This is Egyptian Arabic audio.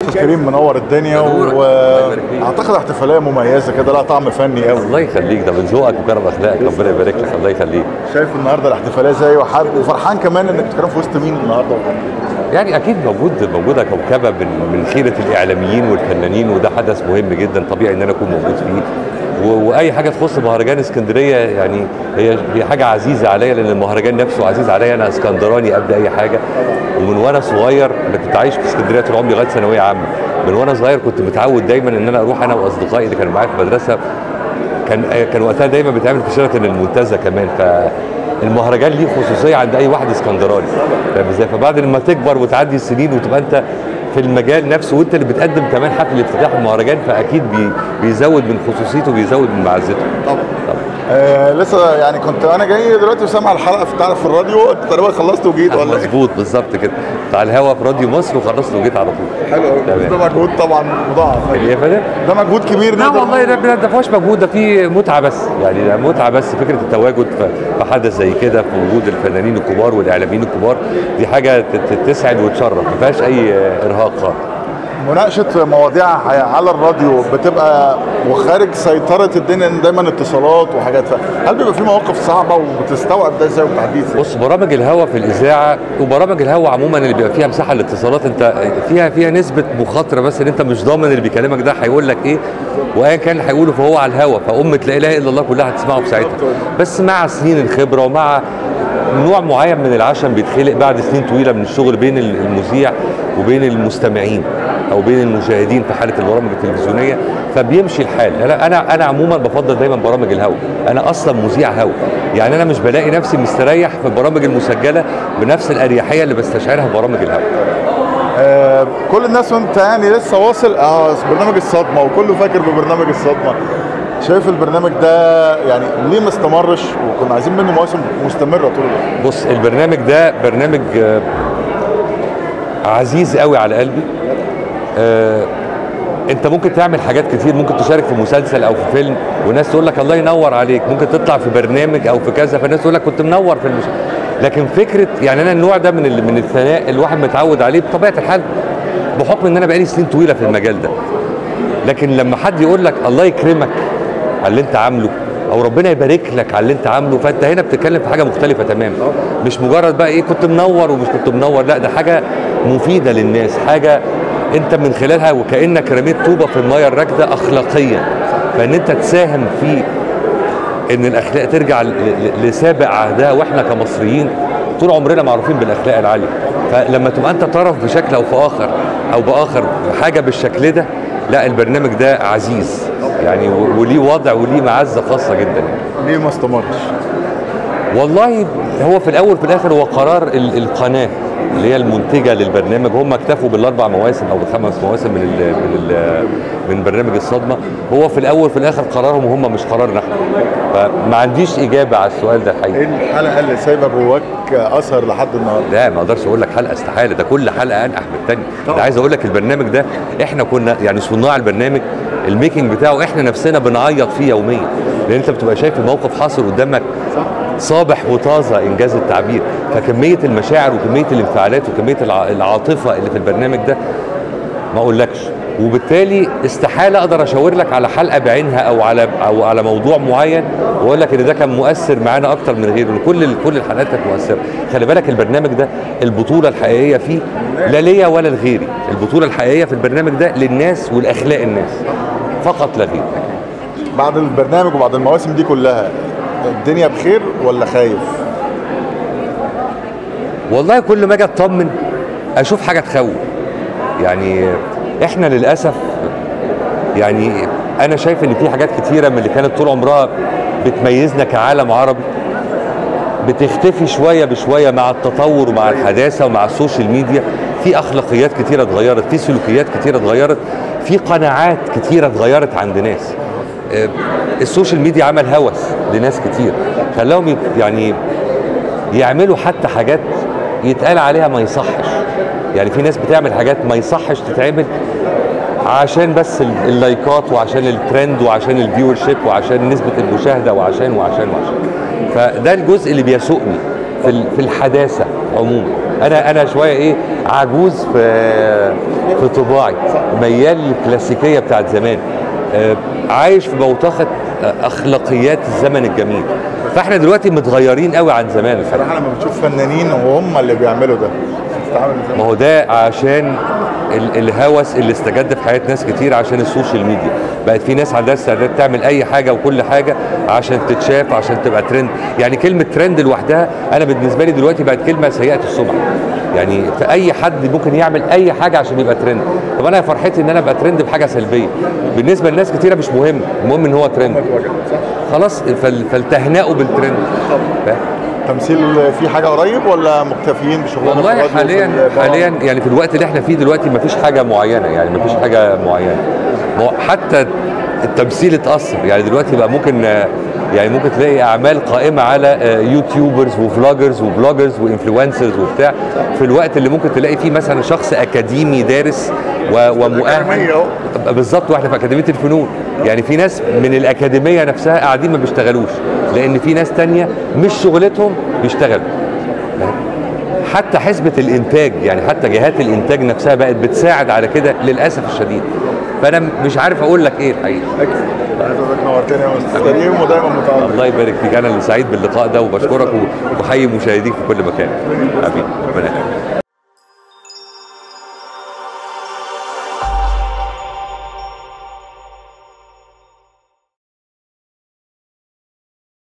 استاذ كريم منور الدنيا نورك. الله يبارك فيك. واعتقد احتفاليه مميزه كده لها طعم فني قوي الله يخليك ده من ذوقك وكرم اخلاقك ربنا يبارك لك الله يخليك شايف النهارده الاحتفاليه ازاي وحابب وفرحان كمان انك بتتكلم في وسط مين النهارده يعني اكيد موجود موجوده كوكبه من من خيره الاعلاميين والفنانين وده حدث مهم جدا طبيعي ان انا اكون موجود فيه و- واي حاجه تخص مهرجان اسكندريه يعني هي هي حاجه عزيزه عليا لان المهرجان نفسه عزيز عليا انا اسكندراني قبل اي حاجه ومن وانا صغير انا كنت عايش في اسكندريه طول عمري لغايه ثانويه عامه من وانا صغير كنت متعود دايما ان انا اروح انا واصدقائي اللي كانوا معايا في المدرسه كان كان وقتها دايما بيتعمل في شيراتون المنتزه كمان فالمهرجان ليه خصوصيه عند اي واحد اسكندراني فاهم ازاي فبعد لما تكبر وتعدي السنين وتبقى انت في المجال نفسه وانت اللي بتقدم كمان حفل افتتاح المهرجان فاكيد بي بيزود من خصوصيته وبيزود من معزته طبعا آه لسه يعني كنت انا جاي دلوقتي وسامع الحلقه في بتاع في الراديو انت تقريبا خلصت وجيت ولا ايه؟ مظبوط بالظبط كده بتاع الهوا في راديو مصر وخلصت وجيت على طول حلو قوي تمام. بس ده مجهود طبعا مضاعف ايه يا فندم؟ ده مجهود كبير لا نقدر والله نقول. ده ده فيهوش مجهود ده فيه متعه بس يعني ده متعه بس فكره التواجد في في حدث زي كده في وجود الفنانين الكبار والاعلاميين الكبار دي حاجه ت- ت- تسعد وتشرف ما فيهاش اي ارهاق خالص مناقشه مواضيع على الراديو بتبقى وخارج سيطره الدنيا إن دايما اتصالات وحاجات ف... هل بيبقى في مواقف صعبه وبتستوعب ده ازاي وبتعديه ازاي؟ بص برامج الهوا في الاذاعه وبرامج الهوا عموما اللي بيبقى فيها مساحه للاتصالات انت فيها فيها نسبه مخاطره بس ان انت مش ضامن اللي بيكلمك ده هيقول لك ايه وايا كان اللي هيقوله فهو على الهوا فامه لا اله الا الله كلها هتسمعه في ساعتها بس مع سنين الخبره ومع نوع معين من العشم بيتخلق بعد سنين طويله من الشغل بين المذيع وبين المستمعين او بين المشاهدين في حاله البرامج التلفزيونيه فبيمشي الحال انا انا انا عموما بفضل دايما برامج الهوا انا اصلا مذيع هوا يعني انا مش بلاقي نفسي مستريح في البرامج المسجله بنفس الاريحيه اللي بستشعرها في برامج الهوا آه كل الناس وانت يعني لسه واصل اه برنامج الصدمه وكله فاكر ببرنامج الصدمه شايف البرنامج ده يعني ليه ما استمرش وكنا عايزين منه مواسم مستمره طول الوقت بص البرنامج ده برنامج آه، عزيز قوي على قلبي آه، انت ممكن تعمل حاجات كتير ممكن تشارك في مسلسل او في فيلم والناس تقول لك الله ينور عليك ممكن تطلع في برنامج او في كذا فالناس تقول لك كنت منور في المش... لكن فكره يعني انا النوع ده من ال- من الثناء الواحد متعود عليه بطبيعه الحال بحكم ان انا بقالي سنين طويله في المجال ده لكن لما حد يقول لك الله يكرمك على اللي انت عامله او ربنا يبارك لك على اللي انت عامله فانت هنا بتتكلم في حاجه مختلفه تماما مش مجرد بقى ايه كنت منور ومش كنت منور لا ده حاجه مفيده للناس حاجه انت من خلالها وكانك رميت طوبه في الميه الراكده اخلاقيا فان انت تساهم في ان الاخلاق ترجع ل- ل- لسابق عهدها واحنا كمصريين طول عمرنا معروفين بالاخلاق العاليه فلما تبقى انت طرف بشكل او في اخر او باخر في حاجه بالشكل ده لا البرنامج ده عزيز يعني و- وليه وضع وليه معزه خاصه جدا يعني. ليه ما استمرش؟ والله هو في الاول في الاخر هو قرار ال- القناه اللي هي المنتجه للبرنامج هم اكتفوا بالاربع مواسم او بالخمس مواسم من ال من ال من برنامج الصدمه هو في الاول في الاخر قرارهم هم مش قرارنا احنا فما عنديش اجابه على السؤال ده الحقيقه ايه الحلقه اللي سايبه جواك اثر لحد النهارده؟ لا ما اقدرش اقول لك حلقه استحاله ده كل حلقه انقح من الثانيه طبعا. انا عايز اقول لك البرنامج ده احنا كنا يعني صناع البرنامج الميكنج بتاعه احنا نفسنا بنعيط فيه يوميا لان انت بتبقى شايف الموقف حاصل قدامك صابح وطازه انجاز التعبير فكميه المشاعر وكميه الانفعالات وكميه الع- العاطفه اللي في البرنامج ده ما اقولكش وبالتالي استحاله اقدر اشاور لك على حلقه بعينها او على او على موضوع معين واقول لك ان ده كان مؤثر معانا اكتر من غيره كل كل الحلقات كانت مؤثره خلي بالك البرنامج ده البطوله الحقيقيه فيه لا ليا ولا لغيري البطوله الحقيقيه في البرنامج ده للناس والاخلاق الناس فقط لا غير بعد البرنامج وبعد المواسم دي كلها الدنيا بخير ولا خايف؟ والله كل ما اجي اطمن اشوف حاجه تخوف يعني احنا للاسف يعني انا شايف ان في حاجات كتيره من اللي كانت طول عمرها بتميزنا كعالم عربي بتختفي شويه بشويه مع التطور ومع الحداثه ومع السوشيال ميديا في اخلاقيات كتيره اتغيرت في سلوكيات كتيره اتغيرت في قناعات كتيره اتغيرت عند ناس آه، السوشيال ميديا عمل هوس لناس كتير خلاهم يت- يعني يعملوا حتى حاجات يتقال عليها ما يصحش يعني في ناس بتعمل حاجات ما يصحش تتعمل عشان بس ال- اللايكات وعشان الترند وعشان الفيور شيب وعشان نسبة المشاهدة وعشان وعشان وعشان فده الجزء اللي بيسوقني في ال- في الحداثة عموما انا انا شوية ايه عجوز في في طباعي ميال للكلاسيكيه بتاعت زمان آه، عايش في بوتقه آه، اخلاقيات الزمن الجميل فاحنا دلوقتي متغيرين قوي عن زمان الحقيقة. صراحه لما بتشوف فنانين وهم اللي بيعملوا ده بتتعامل ازاي؟ ما هو ده عشان ال- الهوس اللي استجد في حياه ناس كتير عشان السوشيال ميديا بقت في ناس عندها استعداد تعمل اي حاجه وكل حاجه عشان تتشاف عشان تبقى ترند يعني كلمه ترند لوحدها انا بالنسبه لي دلوقتي بقت كلمه سيئه السمعه يعني في اي حد ممكن يعمل اي حاجه عشان يبقى ترند طب انا فرحتي ان انا ابقى ترند بحاجه سلبيه بالنسبه لناس كتيره مش مهم المهم ان هو ترند خلاص فال- فلتهنئوا بالترند فاهم؟ تمثيل في حاجه قريب ولا مكتفيين بشغلانه في والله الراديو وفي حاليا البرامج؟ حاليا يعني في الوقت اللي احنا فيه دلوقتي مفيش حاجه معينه يعني مفيش حاجه معينه ما هو حتى التمثيل اتاثر يعني دلوقتي بقى ممكن آه، يعني ممكن تلاقي اعمال قائمه على آه، يوتيوبرز وفلوجرز وبلوجرز وانفلونسرز وبتاع في الوقت اللي ممكن تلاقي فيه مثلا شخص اكاديمي دارس و- الأكاديمية ومؤهل أهو. بالظبط واحنا في اكاديميه الفنون يعني في ناس من الاكاديميه نفسها قاعدين ما بيشتغلوش لان في ناس تانية مش شغلتهم بيشتغلوا حتى حسبة الإنتاج يعني حتى جهات الإنتاج نفسها بقت بتساعد على كده للأسف الشديد فأنا مش عارف أقول لك إيه الحقيقة أكيد. عايز اقول لك نورتني يا مستر كريم ودايما متعاون الله يبارك فيك أنا اللي سعيد باللقاء ده وبشكرك وبحيي مشاهديك في كل مكان حبيبي ربنا يخليك